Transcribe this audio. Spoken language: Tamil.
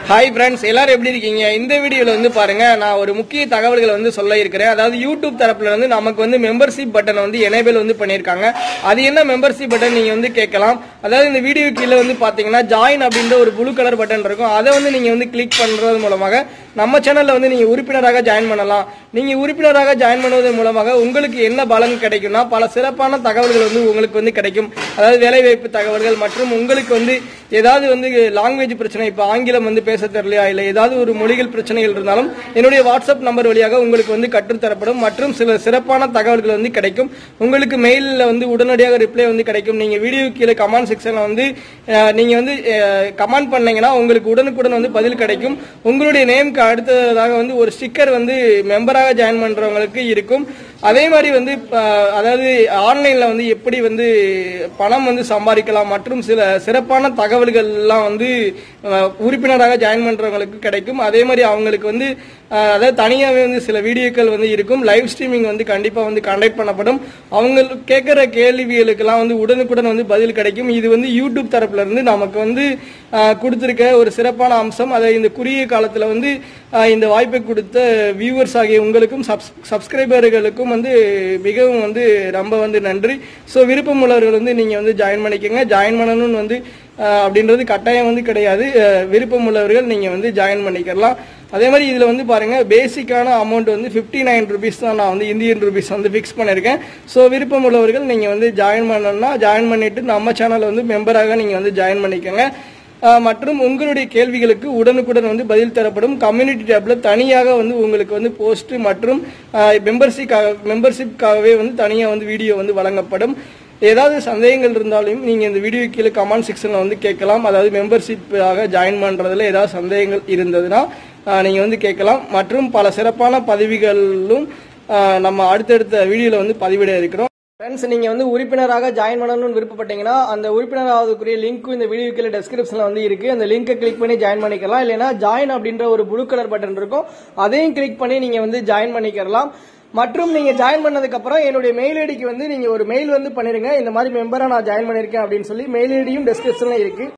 ஹாய் ஃப்ரெண்ட்ஸ் எல்லாரும் எப்படி இருக்கீங்க இந்த வீடியோல வந்து பாருங்க நான் ஒரு முக்கிய தகவல்களை வந்து சொல்ல இருக்கிறேன் அதாவது யூடியூப் தரப்புல இருந்து நமக்கு வந்து மெம்பர்ஷிப் பட்டன் வந்து எனேபிள் வந்து பண்ணியிருக்காங்க அது என்ன மெம்பர்ஷிப் பட்டன் நீங்க வந்து கேட்கலாம் அதாவது இந்த வீடியோ கீழே வந்து பாத்தீங்கன்னா ஜாயின் அப்படின்ற ஒரு ப்ளூ கலர் பட்டன் இருக்கும் அதை வந்து நீங்க வந்து கிளிக் பண்றது மூலமாக நம்ம சேனல்ல வந்து நீங்க உறுப்பினராக ஜாயின் பண்ணலாம் நீங்க உறுப்பினராக ஜாயின் பண்ணுவதன் மூலமாக உங்களுக்கு என்ன பலன் கிடைக்கும்னா பல சிறப்பான தகவல்கள் வந்து உங்களுக்கு வந்து கிடைக்கும் அதாவது வேலைவாய்ப்பு தகவல்கள் மற்றும் உங்களுக்கு வந்து ஏதாவது வந்து லாங்குவேஜ் பிரச்சனை இப்போ ஆங்கிலம் வந்து பேச தெரியலையா இல்லை ஏதாவது ஒரு மொழிகள் பிரச்சனைகள் இருந்தாலும் என்னுடைய வாட்ஸ்அப் நம்பர் வழியாக உங்களுக்கு வந்து கற்றுத்தரப்படும் மற்றும் சில சிறப்பான தகவல்கள் வந்து கிடைக்கும் உங்களுக்கு மெயிலில் வந்து உடனடியாக ரிப்ளை வந்து கிடைக்கும் நீங்கள் வீடியோ கீழே கமெண்ட் செக்ஷனில் வந்து அஹ், நீங்க வந்து கமெண்ட் பண்ணீங்கன்னா உங்களுக்கு உடனுக்குடன் வந்து பதில் கிடைக்கும் உங்களுடைய நேம்க்கு அடுத்ததாக வந்து ஒரு ஸ்டிக்கர் வந்து மெம்பராக ஜாயின் பண்றவங்களுக்கு இருக்கும் அதே மாதிரி வந்து அஹ், அதாவது ஆன்லைன்ல வந்து எப்படி வந்து பணம் வந்து சம்பாதிக்கலாம் மற்றும் சில சிறப்பான தகவல்கள் எல்லாம் வந்து அஹ், உறுப்பினராக ஜாயின் பண்றவங்களுக்கு கிடைக்கும் அதே மாதிரி அவங்களுக்கு வந்து அஹ், அதாவது தனியாகவே வந்து சில வீடியோக்கள் வந்து இருக்கும் லைவ் ஸ்ட்ரீமிங் வந்து கண்டிப்பா வந்து கண்டக்ட் பண்ணப்படும் அவங்க கேட்கிற கேள்விகளுக்கெல்லாம் வந்து உடனுக்குடன் வந்து பதில் கிடைக்கும் இது வந்து யூடியூப் தரப்புல இருந்து நமக்கு வந்து அஹ், கொடுத்திருக்க ஒரு சிறப்பான அம்சம் அதை இந்த குறுகிய காலத்துல வந்து அஹ், இந்த வாய்ப்பை கொடுத்த வியூவர்ஸ் ஆகிய உங்களுக்கும் சப்ஸ்கிரைபர்களுக்கும் வந்து மிகவும் வந்து ரொம்ப வந்து நன்றி ஸோ விருப்பம் உள்ளவர்கள் வந்து நீங்க வந்து ஜாயின் பண்ணிக்கோங்க ஜாயின் பண்ணணும்னு வந்து அஹ், அப்படின்றது கட்டாயம் வந்து கிடையாது அஹ், விருப்பம் உள்ளவர்கள் நீங்க வந்து ஜாயின் பண்ணிக்கலாம் அதே மாதிரி இதுல வந்து பாருங்க பேசிக்கான அமௌண்ட் வந்து 59 நைன் ருபீஸ் தான் நான் வந்து இந்தியன் ருபீஸ் வந்து ஃபிக்ஸ் பண்ணியிருக்கேன் ஸோ விருப்பம் உள்ளவர்கள் நீங்க வந்து ஜாயின் பண்ணணும்னா ஜாயின் பண்ணிட்டு நம்ம சேனல் வந்து மெம்பராக நீங்க வந்து ஜாயின் பண்ணிக்கோங்க அஹ், மற்றும் உங்களுடைய கேள்விகளுக்கு உடனுக்குடன் வந்து பதில் தரப்படும் கம்யூனிட்டி டேப்ல தனியாக வந்து உங்களுக்கு வந்து போஸ்ட் மற்றும் மெம்பர்ஷிப்காக மெம்பர்ஷிப்காகவே வந்து தனியாக வந்து வீடியோ வந்து வழங்கப்படும் ஏதாவது சந்தேகங்கள் இருந்தாலும் நீங்க இந்த வீடியோ கீழே கமெண்ட் செக்ஷன்ல வந்து கேட்கலாம் அதாவது மெம்பர்ஷிப்பாக ஜாயின் பண்றதுல ஏதாவது சந்தேகங்கள் இருந்ததுன்னா அஹ், நீங்க வந்து கேட்கலாம் மற்றும் பல சிறப்பான பதவிகளும் அஹ், நம்ம அடுத்தடுத்த வீடியோல வந்து பதிவிட இருக்கிறோம் ஃப்ரெண்ட்ஸ் நீங்க வந்து உறுப்பினராக ஜாயின் பண்ணணும்னு விருப்பப்பட்டீங்கன்னா அந்த உறுப்பினர் ஆவதுக்குரிய லிங்க்கும் இந்த வீடியோ கீழே டெஸ்கிரிப்ஷன்ல வந்து இருக்கு அந்த லிங்கை கிளிக் பண்ணி ஜாயின் பண்ணிக்கலாம் இல்லைன்னா ஜாயின் அப்படின்ற ஒரு ப்ளூ கலர் பட்டன் இருக்கும் அதையும் கிளிக் பண்ணி நீங்க வந்து ஜாயின் பண்ணிக்கலாம் மற்றும் நீங்க ஜாயின் பண்ணதுக்கு அப்புறம் என்னுடைய மெயில் ஐடிக்கு வந்து நீங்க ஒரு மெயில் வந்து பண்ணிருங்க இந்த மாதிரி மெம்பரா நான் ஜாயின் பண்ணிருக்கேன் அப்படின்னு சொல்லி மெயில் ஐடியும் டெஸ்கிரிப்ஷன்ல இருக்கு